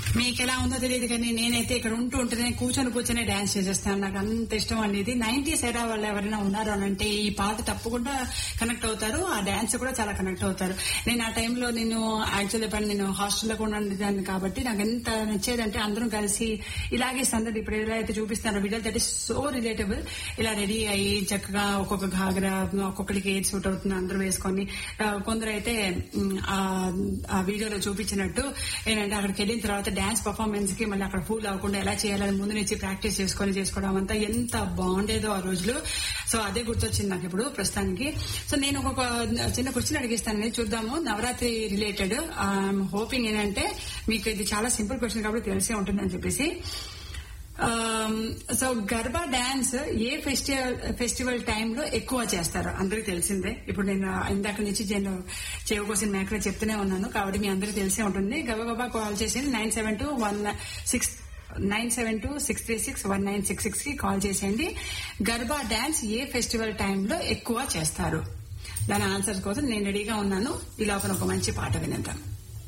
మీకు ఎలా ఉందో తెలియదు కానీ నేనైతే ఇక్కడ ఉంటూ ఉంటేనే కూర్చొని కూర్చొని డాన్స్ చేసేస్తాను నాకు అంత ఇష్టం అనేది నైన్టీస్ ఎరా వాళ్ళు ఎవరైనా ఉన్నారు అని అంటే ఈ పాట తప్పకుండా కనెక్ట్ అవుతారు ఆ డాన్స్ కూడా చాలా కనెక్ట్ అవుతారు నేను ఆ టైంలో నేను యాక్చువల్లీ పని నేను హాస్టల్లో కూడా ఉండేదాన్ని కాబట్టి నాకు ఎంత నచ్చేదంటే అందరం కలిసి ఇలాగే సందడి ఇప్పుడు ఎలా అయితే చూపిస్తారో video that is so relatable ఇలా రెడీ అయ్యి చక్కగా ఒక్కొక్క ఘాగరా ఒక్కొక్కడికి ఏది సూట్ అవుతుంది అందరూ వేసుకొని ఆ, కొందరు అయితే మ్, ఆ- ఆ వీడియోలో చూపించినట్టు ఏంటంటే అక్కడికి వెళ్ళిన తర్వాత డాన్స్ పర్ఫార్మెన్స్ కి మళ్ళీ అక్కడ ఫూల్ అవ్వకుండా ఎలా చేయాలని ముందు నుంచి ప్రాక్టీస్ చేసుకొని చేసుకోవడం అంతా ఎంత బాగుండేదో ఆ రోజులు సో అదే గుర్తొచ్చింది నాకు ఇప్పుడు ప్రస్తుతానికి సో నేను ఒక చిన్న క్వశ్చన్ అడిగిస్తాను చూద్దాము నవరాత్రి రిలేటెడ్ హోపింగ్ ఏంటంటే మీకు ఇది చాలా సింపుల్ క్వశ్చన్ కాబట్టి తెలిసే ఉంటుందని చెప్పేసి so garba dance a festival festival టైంలో ఎక్కువ చేస్తారు అందరికి తెలిసిందే ఇప్పుడు నేను ఇందాక నుంచి నేను చెవు కోసం మేకలో చెప్తూనే ఉన్నాను కాబట్టి మీ అందరికి తెలిసే ఉంటుంది గబగబా కాల్ చేసి nine seven two one six nine seven two six three six one nine six six కి కాల్ చేసేయండి గర్బా డాన్స్ ఏ ఫెస్టివల్ టైంలో ఎక్కువ చేస్తారు దాని ఆన్సర్ కోసం నేను రెడీగా ఉన్నాను ఈ లోపల ఒక మంచి పాట వినంటాను